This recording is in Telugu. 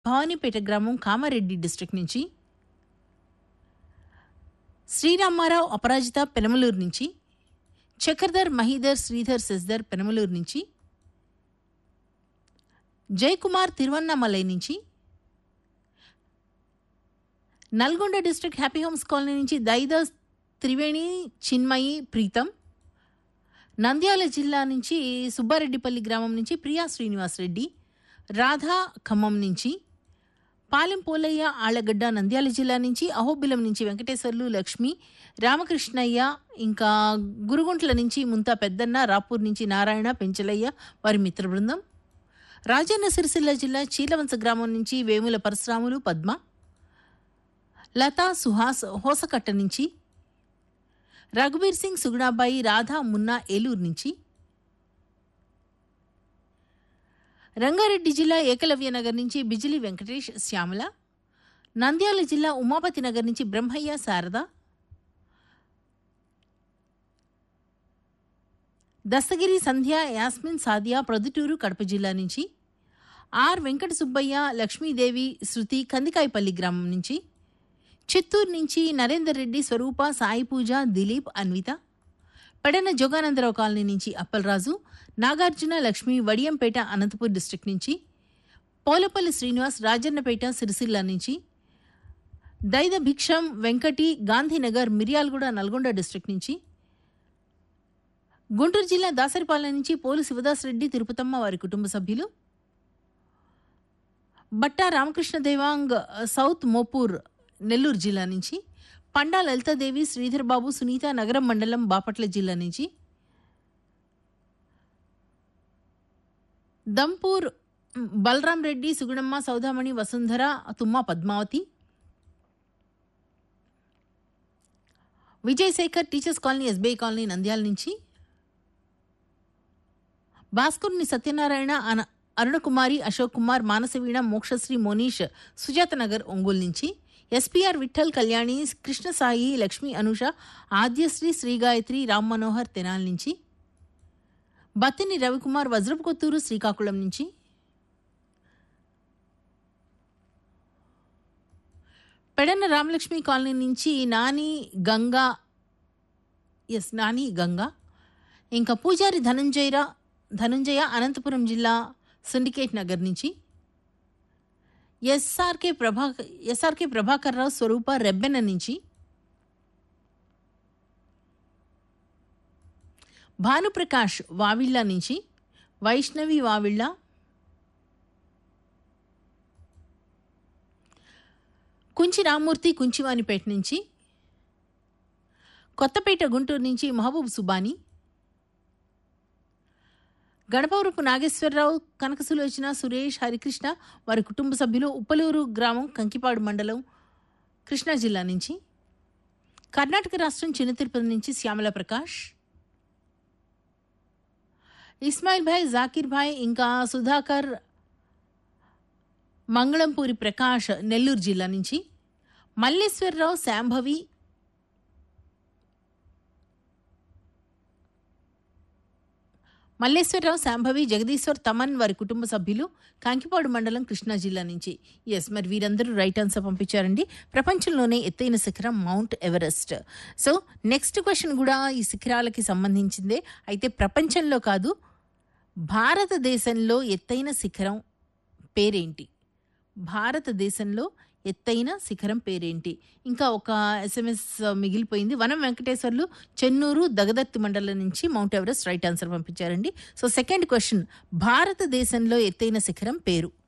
భవానీపేట గ్రామం కామారెడ్డి డిస్ట్రిక్ట్ నుంచి శ్రీరామారావు అపరాజిత పెనమలూరు నుంచి చక్రధర్ మహీధర్ శ్రీధర్ సెస్దర్ పెనమలూరు నుంచి జయకుమార్ తిరువన్నామలై నుంచి Nalgonda district happy homes colony నుంచి దైద త్రివేణి చిన్మయి ప్రీతం నంద్యాల జిల్లా నుంచి సుబ్బారెడ్డిపల్లి గ్రామం నుంచి ప్రియా శ్రీనివాస్ రెడ్డి రాధా ఖమ్మం నుంచి పాలెం పోలయ్య ఆళ్లగడ్డ నంద్యాల జిల్లా నుంచి అహోబిలం నుంచి వెంకటేశ్వర్లు లక్ష్మి రామకృష్ణయ్య ఇంకా గురుగుంట్ల నుంచి ముంతా పెద్దన్న రాపూర్ నుంచి నారాయణ పెంచలయ్య వారి మిత్ర బృందం రాజన్న సిరిసిల్ల జిల్లా చీలవంచ గ్రామం నుంచి వేముల పరశురాములు పద్మ లతా సుహాస్ హోసకట్ట నుంచి రఘుబీర్ సింగ్ సుగుణాబాయి రాధా మున్నా ఏలూరు నుంచి రంగారెడ్డి జిల్లా ఏకలవ్య నగర్ నుంచి బిజిలి వెంకటేష్ శ్యామల నంద్యాల జిల్లా ఉమాపతి నగర్ నుంచి బ్రహ్మయ్య శారద దస్తగిరి సంధ్య యాస్మిన్ సాదియా ప్రొద్దుటూరు కడప జిల్లా నుంచి ఆర్ వెంకట సుబ్బయ్య లక్ష్మీదేవి శృతి కందికాయపల్లి గ్రామం నుంచి చిత్తూరు నుంచి నరేందర్ రెడ్డి స్వరూప సాయి పూజ దిలీప్ అన్విత పెడన జోగానందరావు కాలనీ నుంచి అప్పలరాజు నాగార్జున లక్ష్మి వడియంపేట అనంతపూర్ డిస్ట్రిక్ట్ నుంచి పోలపల్లి శ్రీనివాస్ రాజన్నపేట సిరిసిల్ల నుంచి దైద భిక్షం వెంకటి గాంధీనగర్ మిర్యాలగూడ నల్గొండ డిస్ట్రిక్ట్ నుంచి గుంటూరు జిల్లా దాసరిపాలెం నుంచి పోలు శివదాస్ రెడ్డి తిరుపతమ్మ వారి కుటుంబ సభ్యులు బట్టా రామకృష్ణ దేవాంగ్ సౌత్ మోపూర్ నెల్లూరు జిల్లా నుంచి పండా లలితాదేవి శ్రీధర్ బాబు సునీత నగరం మండలం బాపట్ల జిల్లా నుంచి దంపూర్ Balaram Reddy Sugunamma Saudamani Vasundhara Thumma Padmavathi Vijayasekhar teachers colony SBI colony Nandyal నుంచి భాస్కర్ని సత్యనారాయణ అన అరుణకుమారి అశోక్ కుమార్ మానసవీణ మోక్షశ్రీ మోనీష్ సుజాత నగర్ ఒంగోలు నుంచి ఎస్పీఆర్ విఠల్ కళ్యాణి కృష్ణసాయి లక్ష్మీ అనుష ఆద్యశ్రీ శ్రీగాయత్రి రామ్ మనోహర్ తెనాల్ నుంచి బత్తిని రవికుమార్ వజ్రపు కొత్తూరు శ్రీకాకుళం నుంచి పెడన్న రామలక్ష్మి కాలనీ నుంచి నాని గంగా ఎస్ నాని గంగా ఇంకా పూజారి ధనంజయరా ధనంజయ అనంతపురం జిల్లా సిండికేట్ నగర్ నుంచి ఎస్ఆర్కే ప్రభా ఎస్ఆర్కే ప్రభాకర్ రావు స్వరూప రెబ్బెన నుంచి భానుప్రకాష్ వావిళ్ళ నుంచి వైష్ణవి వావిళ్ళ కుంచి రామూర్తి కుంచివానిపేట నుంచి కొత్తపేట గుంటూరు నుంచి మహబూబ్ సుబానీ గణపవరపు నాగేశ్వరరావు కనకసులోచన సురేష్ హరికృష్ణ వారి కుటుంబ సభ్యులు ఉప్పలూరు గ్రామం కంకిపాడు మండలం కృష్ణా జిల్లా నుంచి కర్ణాటక రాష్ట్రం చిన్న తిరుపతి నుంచి శ్యామల ప్రకాష్ ఇస్మాయిల్ భాయ్ జాకీర్ భాయ్ ఇంకా సుధాకర్ మంగళంపూరి ప్రకాష్ నెల్లూరు జిల్లా నుంచి మల్లేశ్వరరావు శాంభవి మల్లేశ్వరరావు శాంభవి జగదీశ్వర్ తమన్ వారి కుటుంబ సభ్యులు కాంకిపాడు మండలం కృష్ణా జిల్లా నుంచి ఎస్ మరి వీరందరూ రైట్ ఆన్సర్ పంపించారండి ప్రపంచంలోనే ఎత్తైన శిఖరం Mount Everest so next question కూడా ఈ శిఖరాలకి సంబంధించిందే అయితే ప్రపంచంలో కాదు భారతదేశంలో ఎత్తైన శిఖరం పేరేంటి భారతదేశంలో ఎత్తైన శిఖరం పేరేంటి ఇంకా ఒక ఎస్ఎంఎస్ మిగిలిపోయింది వనం వెంకటేశ్వర్లు చెన్నూరు దగదత్తి మండలం నుంచి మౌంట్ ఎవరెస్ట్ రైట్ ఆన్సర్ పంపించారండి సో సెకండ్ క్వశ్చన్ భారతదేశంలో ఎత్తైన శిఖరం పేరు